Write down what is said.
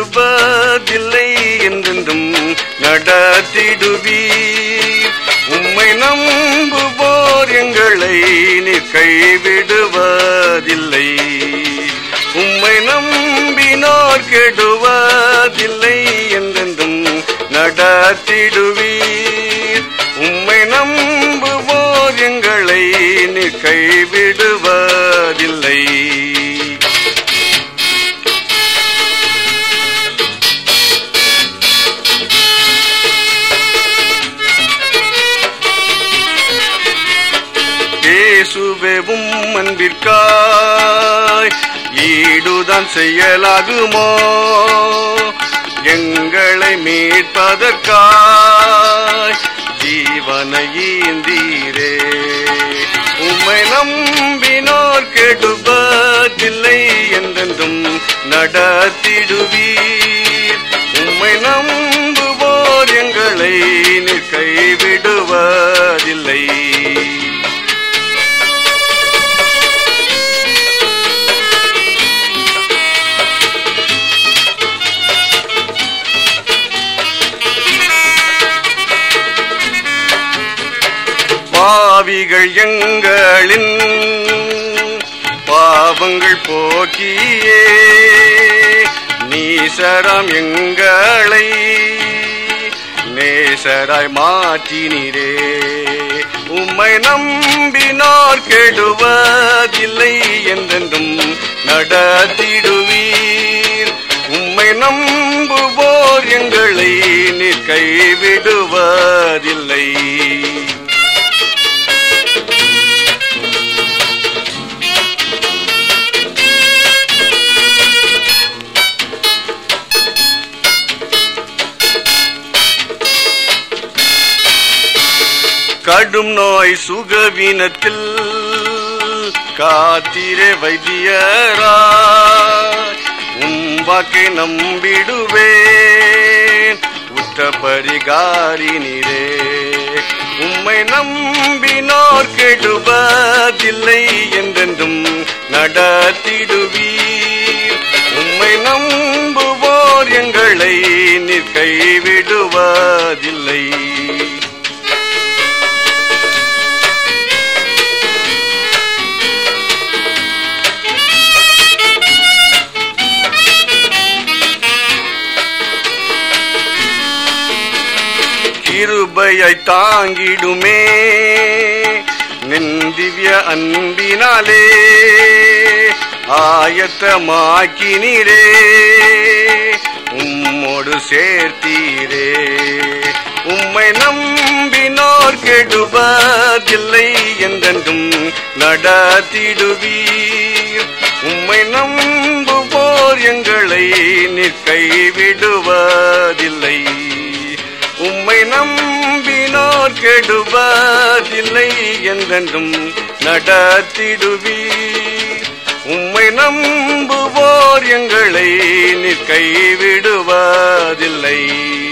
கெடுவதில்லை என்றென்றும் நடத்திடுவீர் உம்மை நம்புவோர் எங்களை நீ கைவிடுவதில்லை உம்மை நம்பினோர் கெடுவதில்லை என்றென்றும் நடத்திடுவீர் உம்மை நம்புவோர் எங்களை நீ கைவிடுவதில்லை இயேசுவேவும் அன்பிற்காய் ஈடுதான் செய்யலாகுமோ எங்களை மீட்பதற்காய் ஜீவனை ஈந்தீரே உம்மை நம்பினோர் கெடுவதில்லை என்றென்றும் நடத்திடுவீர் உம்மை நம்புவோர் எங்களை நீ கைவிடுவதில்லை பாவிகள் எங்களின் பாவங்கள் போக்கியே நீசரம் எங்களை நேசராய் மாற்றினீரே உம்மை நம்பினோர் கெடுவதில்லை என்றென்றும் நடத்திடுவீர் உம்மை நம்புவோர் எங்களை நீர் கைவிடுவதில்லை கடும் நோய் சுகவீனத்தில் காத்திரே வைத்தியரா உம் வாக்கை நம்பிடுவேன் உற்ற பரிகாரி நீரே உம்மை நம்பினோர் கெடுவதில்லை என்றென்றும் நடத்திடுவீர் உம்மை நம்புவோர் எங்களை நீர் கைவிடுவதில்லை கிருபையை தாங்கிடுமே நின் திவ்ய அன்பினாலே ஆயத்தமாக்கினீரே உம்மோடு சேர்த்தீரே உம்மை நம்பினோர் கெடுவதில்லை என்றென்றும் நடத்திடுவீர் உம்மை நம்புவோர் எங்களை நீர் கைவிடுவதில்லை உம்மை நம்பினோர் கெடுவதில்லை என்றென்றும் நடத்திடுவீர் உம்மை நம்புவோர் எங்களை நீர் கைவிடுவதில்லை